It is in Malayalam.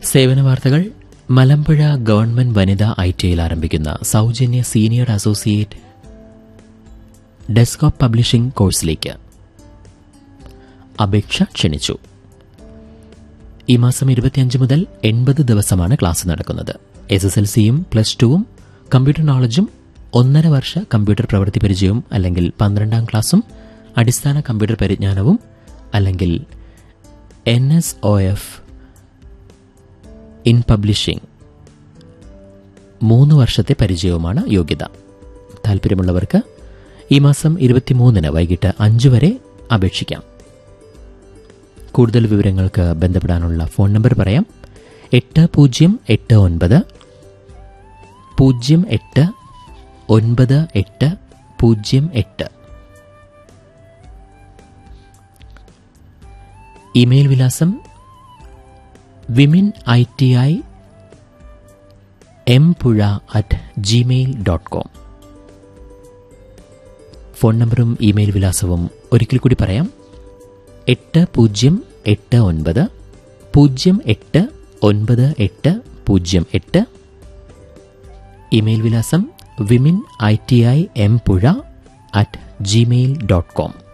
സേവന വാർത്തകൾ മലമ്പുഴ ഗവൺമെന്റ് വനിതാ ഐ ടിയിൽ ആരംഭിക്കുന്ന സൗജന്യ സീനിയർ അസോസിയേറ്റ് ഡെസ്ക്ടോപ്പ് പബ്ലിഷിംഗ് കോഴ്സിലേക്ക് അപേക്ഷ ക്ഷണിച്ചു ഈ മാസം ഇരുപത്തിയഞ്ച് മുതൽ എൺപത് ദിവസമാണ് ക്ലാസ് നടക്കുന്നത് എസ് എസ് എൽ സിയും പ്ലസ് ടുവും കമ്പ്യൂട്ടർ നോളജും ഒന്നര വർഷ കമ്പ്യൂട്ടർ പ്രവൃത്തി പരിചയവും അല്ലെങ്കിൽ പന്ത്രണ്ടാം ക്ലാസ്സും അടിസ്ഥാന കമ്പ്യൂട്ടർ പരിജ്ഞാനവും അല്ലെങ്കിൽ N S O F in publishing മൂന്ന് വർഷത്തെ പരിചയവുമാണ് യോഗ്യത താല്പര്യമുള്ളവർക്ക് ഈ മാസം ഇരുപത്തിമൂന്നിന് വൈകിട്ട് അഞ്ച് വരെ അപേക്ഷിക്കാം കൂടുതൽ വിവരങ്ങൾക്ക് ബന്ധപ്പെടാനുള്ള ഫോൺ നമ്പർ പറയാം എട്ട് പൂജ്യം എട്ട് ഒൻപത് പൂജ്യം എട്ട് ഒൻപത് എട്ട് പൂജ്യം എട്ട് ഇമെയിൽ വിലാസം വിമിൻ ഐ ടി ഐ എം പുഴ at Gmail dot com phone നമ്പറും ഇമെയിൽ വിലാസവും ഒരിക്കൽ കൂടി പറയാം എട്ട് പൂജ്യം എട്ട് ഒൻപത് പൂജ്യം എട്ട് ഒൻപത് എട്ട് പൂജ്യം എട്ട് ഇമെയിൽ വിലാസം വിമിൻ ഐ ടി ഐ എം പുഴ അറ്റ് ജിമെയിൽ ഡോട്ട് കോം